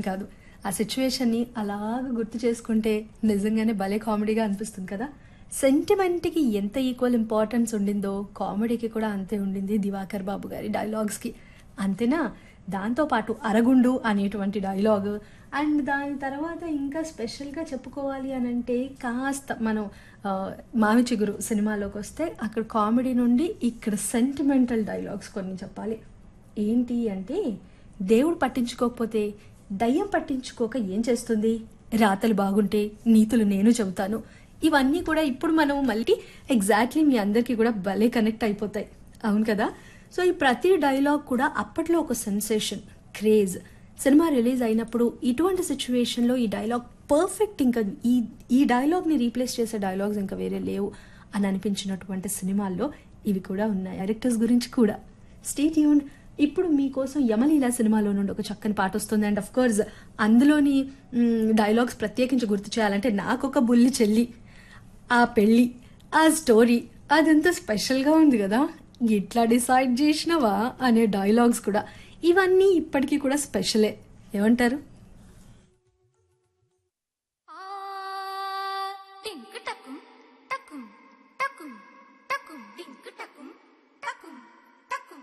కాదు ఆ సిచ్యువేషన్ని అలాగ గుర్తు చేసుకుంటే నిజంగానే భలే కామెడీగా అనిపిస్తుంది కదా సెంటిమెంట్కి ఎంత ఈక్వల్ ఇంపార్టెన్స్ ఉండిందో కామెడీకి కూడా అంతే ఉండింది దివాకర్ బాబు గారి డైలాగ్స్కి అంతేనా దాంతోపాటు అరగుండు అనేటువంటి డైలాగ్ అండ్ దాని తర్వాత ఇంకా స్పెషల్గా చెప్పుకోవాలి అని అంటే కాస్త మనం ఆ, మామి చిగురు సినిమాలోకి వస్తే అక్కడ కామెడీ నుండి ఇక్కడ సెంటిమెంటల్ డైలాగ్స్ కొన్ని చెప్పాలి ఏంటి అంటే దేవుడు పట్టించుకోకపోతే దయ్యం పట్టించుకోక ఏం చేస్తుంది రాతలు బాగుంటే నీతులు నేను చెబుతాను ఇవన్నీ కూడా ఇప్పుడు మనం మళ్ళీ ఎగ్జాక్ట్లీ మీ అందరికీ కూడా భలే కనెక్ట్ అయిపోతాయి అవును కదా సో ఈ ప్రతి డైలాగ్ కూడా అప్పట్లో ఒక సెన్సేషన్ క్రేజ్ సినిమా రిలీజ్ అయినప్పుడు ఇటువంటి సిచ్యువేషన్లో ఈ డైలాగ్ పర్ఫెక్ట్ ఇంకా ఈ ఈ డైలాగ్ని రీప్లేస్ చేసే డైలాగ్స్ ఇంకా వేరే లేవు అని అనిపించినటువంటి సినిమాల్లో ఇవి కూడా ఉన్నాయి డైరెక్టర్స్ గురించి కూడా స్టేట్ యూన్ ఇప్పుడు మీకోసం యమలీల సినిమాలో నుండి ఒక చక్కని పాట వస్తుంది అండ్ అఫ్ కోర్స్ అందులోని డైలాగ్స్ ప్రత్యేకించి గుర్తు చేయాలంటే నాకొక బుల్లి చెల్లి ఆ పెళ్ళి ఆ స్టోరీ అదంతా స్పెషల్గా ఉంది కదా ఇట్లా డిసైడ్ చేసినవా అనే డైలాగ్స్ కూడా ఇవన్నీ ఇప్పటికీ కూడా స్పెషలే ఏమంటారు ఆ టింక్ టక్